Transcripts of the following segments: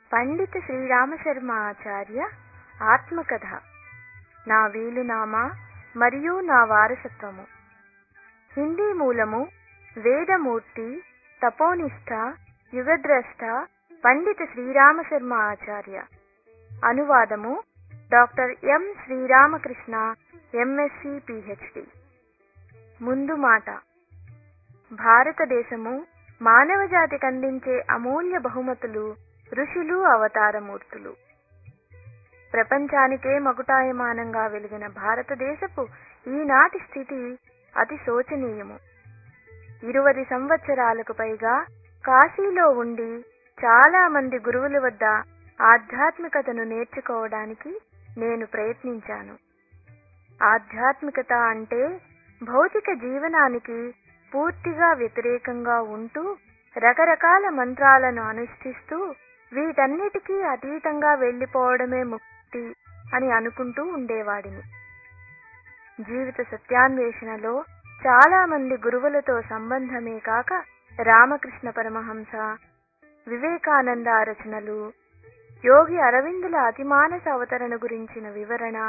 పండిత శ్రీరామశర్మ ఆచార్య ఆత్మకథ నా వీలునామా మరియు నా వారసత్వము హిందీ మూలము వేదమూర్తి తపోనిష్ట యుగద్రష్ట పండిత శ్రీరామశర్మ ఆచార్య అనువాదము doctor M Sriramakrishna MSc PhD ముందు మాట భారతదేశము మానవజాతికి అందించే అమూల్య బహుమతులు ఋషులు అవతారమూర్తులు ప్రపంచానికే మకుటాయమానంగా వెలిగిన భారతదేశపు ఈనాటి స్థితి అతి శోచనీయము ఇరువది సంవత్సరాలకు పైగా కాశీలో ఉండి చాలా మంది గురువుల వద్ద ఆధ్యాత్మికతను నేర్చుకోవడానికి నేను ప్రయత్నించాను ఆధ్యాత్మికత అంటే భౌతిక జీవనానికి పూర్తిగా వ్యతిరేకంగా ఉంటూ రకరకాల మంత్రాలను అనుష్ఠిస్తూ వీటన్నిటికీ అతీతంగా వెళ్లిపోవడమే ముక్తి అని అనుకుంటూ ఉండేవాడిని జీవిత సత్యాన్వేషణలో చాలా మంది గురువులతో సంబంధమే కాక రామకృష్ణ పరమహంస వివేకానంద రచనలు యోగి అరవిందుల అతిమానస అవతరణ గురించిన వివరణ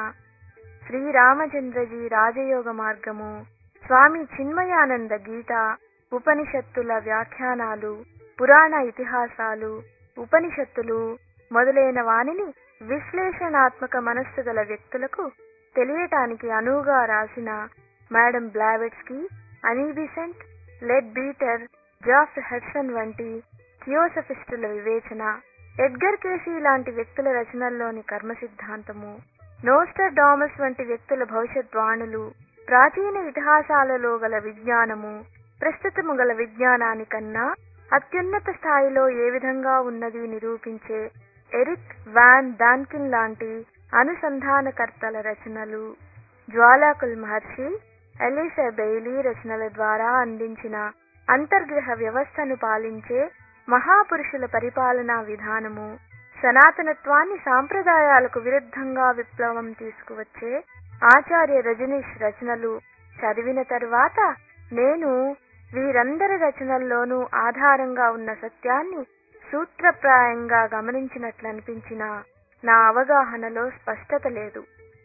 శ్రీరామచంద్రజీ రాజయోగ మార్గము స్వామి చిన్మయానంద గీత ఉపనిషత్తుల వ్యాఖ్యానాలు పురాణ ఇతిహాసాలు ఉపనిషత్తులు మొదలైన వానిని విశ్లేషణాత్మక మనస్సు గల వ్యక్తులకు తెలియటానికి అనువుగా రాసిన madam Blavatsky Annie Besant Leadbeater Geoff Hodson వంటి థియోసఫిస్టుల వివేచన ఎడ్గర్ కేసీ లాంటి వ్యక్తుల రచనల్లోని కర్మ సిద్ధాంతము నోస్టర్ డామస్ వంటి వ్యక్తుల భవిష్యత్ వాణులు ప్రాచీన ఇతిహాసాలలో గల విజ్ఞానము ప్రస్తుతము గల విజ్ఞానానికన్నా అత్యున్నత స్థాయిలో ఏ విధంగా ఉన్నది నిరూపించే ఎరిక్ వాన్ దాన్కిన్ లాంటి అనుసంధానకర్తల రచనలు జ్వాలాకుల్ మహర్షి ఎలీసా బెయిలీ రచనల ద్వారా అందించిన అంతర్గ్రహ వ్యవస్థను పాలించే మహాపురుషుల పరిపాలనా విధానము సనాతనత్వాన్ని సాంప్రదాయాలకు విరుద్ధంగా విప్లవం తీసుకువచ్చే ఆచార్య రజనీష్ రచనలు చదివిన తరువాత నేను వీరందరి రచనల్లోనూ ఆధారంగా ఉన్న సత్యాన్ని సూత్రప్రాయంగా గమనించినట్లనిపించిన నా అవగాహనలో స్పష్టత లేదు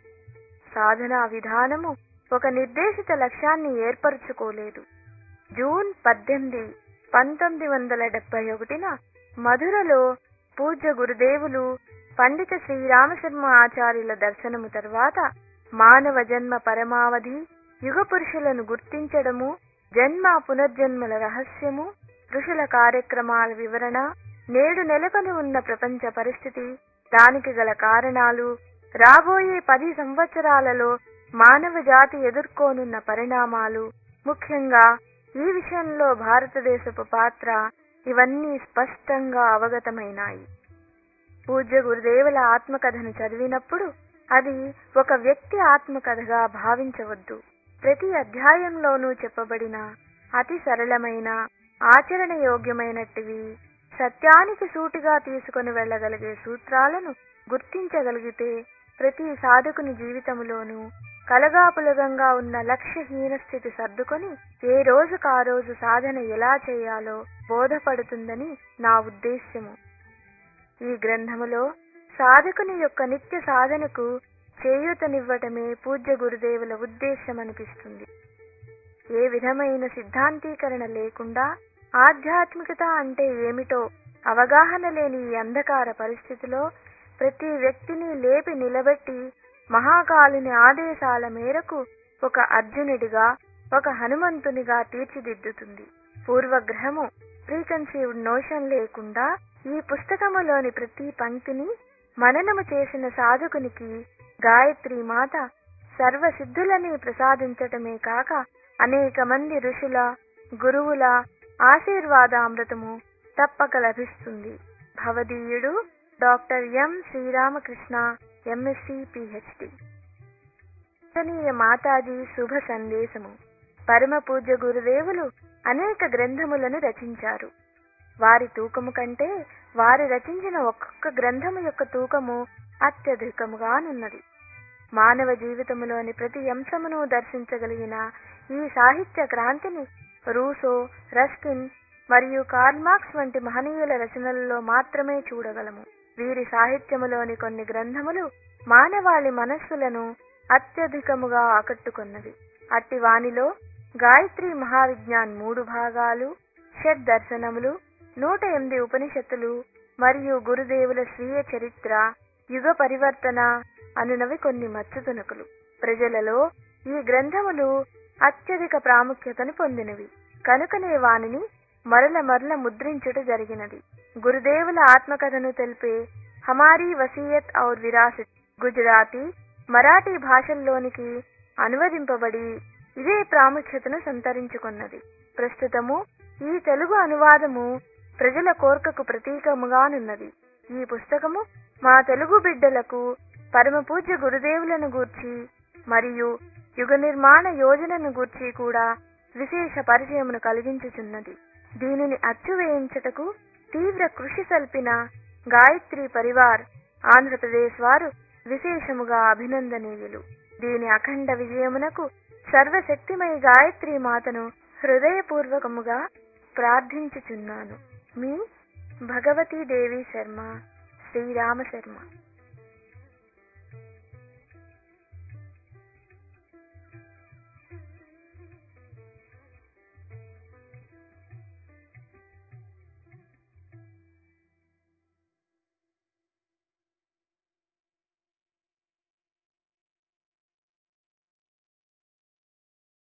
సాధనా విధానము ఒక నిర్దేశిత లక్ష్యాన్ని ఏర్పరచుకోలేదు జూన్ పద్దెనిమిది పంతొమ్మిది వందల డెబ్బై ఒకటిన మధురలో పూజ్య గురుదేవులు పండిత శ్రీరామశర్మ ఆచార్యుల దర్శనము తర్వాత మానవ జన్మ పరమావధి యుగ పురుషులను గుర్తించడము జన్మ పునర్జన్మల రహస్యము ఋషుల కార్యక్రమాల వివరణ నేడు నెలకొని ఉన్న ప్రపంచ పరిస్థితి దానికి గల కారణాలు రాబోయే పది సంవత్సరాలలో మానవ జాతి ఎదుర్కోనున్న పరిణామాలు ముఖ్యంగా ఈ విషయంలో భారతదేశపు పాత్ర ఇవన్నీ స్పష్టంగా అవగతమైనాయి పూజ్య గురుదేవుల ఆత్మకథను చదివినప్పుడు అది ఒక వ్యక్తి ఆత్మకథగా భావించవద్దు ప్రతి అధ్యాయంలోనూ చెప్పబడిన అతి సరళమైన ఆచరణ యోగ్యమైనటివి సత్యానికి సూటిగా తీసుకుని వెళ్ళగలిగే సూత్రాలను గుర్తించగలిగితే ప్రతి సాధకుని జీవితంలోనూ కలగాపులగంగా ఉన్న లక్ష్యహీన స్థితి సర్దుకొని ఏ రోజుకు ఆ రోజు సాధన ఎలా చేయాలో బోధపడుతుందని నా ఉద్దేశ్యము ఈ గ్రంథములో సాధకుని యొక్క నిత్య సాధనకు చేయూతనివ్వటమే పూజ్య గురుదేవుల ఉద్దేశమనిపిస్తుంది ఏ విధమైన సిద్ధాంతీకరణ లేకుండా ఆధ్యాత్మికత అంటే ఏమిటో అవగాహన లేని ఈ అంధకార పరిస్థితిలో ప్రతి వ్యక్తిని లేపి నిలబెట్టి మహాకాలుని ఆదేశాల మేరకు ఒక అర్జునుడిగా ఒక హనుమంతునిగా తీర్చిదిద్దుతుంది పూర్వగ్రహము ప్రీకన్సీవ్డ్ నోషన్ లేకుండా ఈ పుస్తకములోని ప్రతి పంక్తిని మననము చేసిన సాధకునికి గాయత్రి మాత సర్వసిద్ధులని ప్రసాదించటమే కాక అనేక మంది ఋషుల గురువుల ఆశీర్వాదామృతము తప్పక లభిస్తుంది భవదీయుడు doctor M Sriramakrishna MSc PhD Mataji శుభ సందేశము పరమ పూజ్య గురుదేవులు అనేక గ్రంథములను రచించారు వారి తూకము కంటే వారు రచించిన ఒక్కొక్క గ్రంథము యొక్క తూకము అత్యధికముగానున్నది మానవ జీవితములోని ప్రతి అంశమును దర్శించగలిగిన ఈ సాహిత్య క్రాంతిని రూసో రస్కిన్ మరియు కార్ల్ మార్క్స్ వంటి మహనీయుల రచనలలో మాత్రమే చూడగలము వీరి సాహిత్యములోని కొన్ని గ్రంథములు మానవాళి మనస్సులను అత్యధికముగా ఆకట్టుకున్నవి అట్టి వానిలో గాయత్రి మహావిజ్ఞాన్ మూడు భాగాలు షడ్ దర్శనములు నూట ఎనిమిది ఉపనిషత్తులు మరియు గురుదేవుల స్వీయ చరిత్ర యుగ పరివర్తన అనునవి కొన్ని మచ్చుతునకులు ప్రజలలో ఈ గ్రంథములు అత్యధిక ప్రాముఖ్యతను పొందినవి కనుకనే వానిని మరల మరల ముద్రించుట జరిగినది గురుదేవుల ఆత్మకథను తెలిపే హమారీ వసీయత్ ఔర్ విరాసత్ గుజరాతీ మరాఠీ భాషల్లోనికి అనువదింపబడి ఇదే ప్రాముఖ్యతను సంతరించుకున్నది ప్రస్తుతము ఈ తెలుగు అనువాదము ప్రజల కోర్కకు ప్రతీకముగానున్నది ఈ పుస్తకము మా తెలుగు బిడ్డలకు పరమ పూజ్య గురుదేవులను గూర్చి మరియు యుగ నిర్మాణ యోజనను గూర్చి కూడా విశేష పరిచయమును కలిగించుచున్నది దీనిని అచ్చు వేయించుటకు తీవ్ర కృషి సల్పిన గాయత్రి పరివార్ ఆంధ్రప్రదేశ్ వారు విశేషముగా అభినందనీయులు దీని అఖండ విజయమునకు సర్వశక్తిమయ గాయత్రి మాతను హృదయపూర్వకముగా ప్రార్థించుచున్నాను మీ భగవతీ దేవి శర్మ శ్రీరామ శర్మ